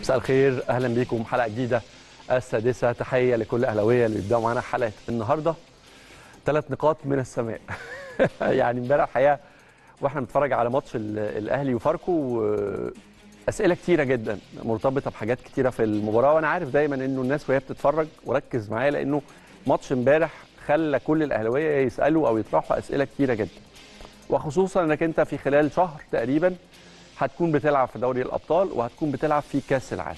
مساء الخير اهلا بيكم حلقه جديده السادسه تحيه لكل اهلاويه اللي بيبداوا معانا حلقه النهارده ثلاث نقاط من السماء يعني امبارح الحقيقه واحنا بنتفرج على ماتش ال- الاهلي وفاركو آه، اسئله كتيره جدا مرتبطه بحاجات كتيره في المباراه وانا عارف دايما انه الناس وهي بتتفرج وركز معايا لانه ماتش امبارح خلى كل الاهلاويه يسالوا او يطرحوا اسئله كتيره جدا وخصوصا انك انت في خلال شهر تقريبا هتكون بتلعب في دوري الابطال وهتكون بتلعب في كاس العالم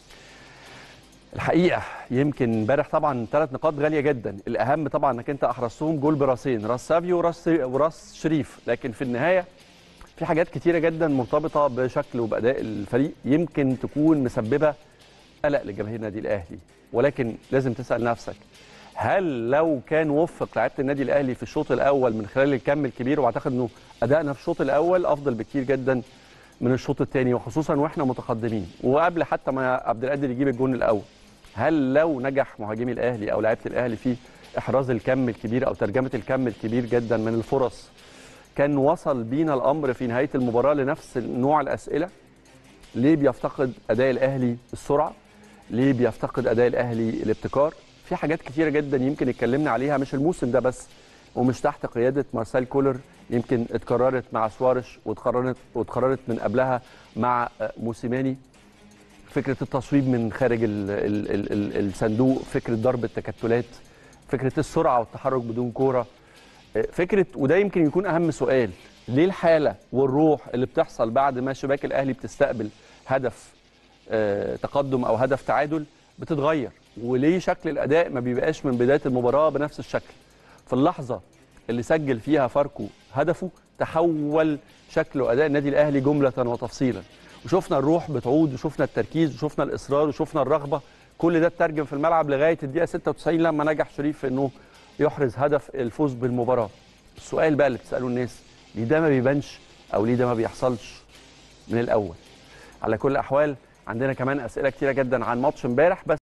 الحقيقه يمكن امبارح طبعا ثلاث نقاط غاليه جدا الاهم طبعا انك انت احرزتهم جول براسين راس سافيو وراس وراس شريف لكن في النهايه في حاجات كتيره جدا مرتبطه بشكل وباداء الفريق يمكن تكون مسببه قلق لجماهير النادي الاهلي ولكن لازم تسال نفسك هل لو كان وفق لعيبه النادي الاهلي في الشوط الاول من خلال الكم الكبير واعتقد انه ادائنا في الشوط الاول افضل بكتير جدا من الشوط الثاني وخصوصا واحنا متقدمين وقبل حتى ما عبد القادر يجيب الجون الاول هل لو نجح مهاجمي الاهلي او لعيبه الاهلي في احراز الكم الكبير او ترجمه الكم الكبير جدا من الفرص كان وصل بينا الامر في نهايه المباراه لنفس نوع الاسئله ليه بيفتقد اداء الاهلي السرعه ليه بيفتقد اداء الاهلي الابتكار في حاجات كتيره جدا يمكن اتكلمنا عليها مش الموسم ده بس ومش تحت قياده مارسيل كولر يمكن اتكررت مع سوارش واتكررت واتكررت من قبلها مع آه، موسيماني فكره التصويب من خارج ال ال ال ال الصندوق فكره ضرب التكتلات فكره السرعه والتحرك بدون كوره آه، فكره وده يمكن يكون اهم سؤال ليه الحاله والروح اللي بتحصل بعد ما شباك الاهلي بتستقبل هدف آه، تقدم او هدف تعادل بتتغير وليه شكل الاداء ما بيبقاش من بدايه المباراه بنفس الشكل في اللحظه اللي سجل فيها فاركو هدفه تحول شكل واداء النادي الاهلي جمله وتفصيلا وشفنا الروح بتعود وشفنا التركيز وشفنا الاصرار وشفنا الرغبه كل ده اترجم في الملعب لغايه الدقيقه 96 لما نجح شريف في انه يحرز هدف الفوز بالمباراه السؤال بقى اللي بتساله الناس ليه ده ما بيبانش او ليه ده ما بيحصلش من الاول على كل الاحوال عندنا كمان اسئله كتيره جدا عن ماتش امبارح بس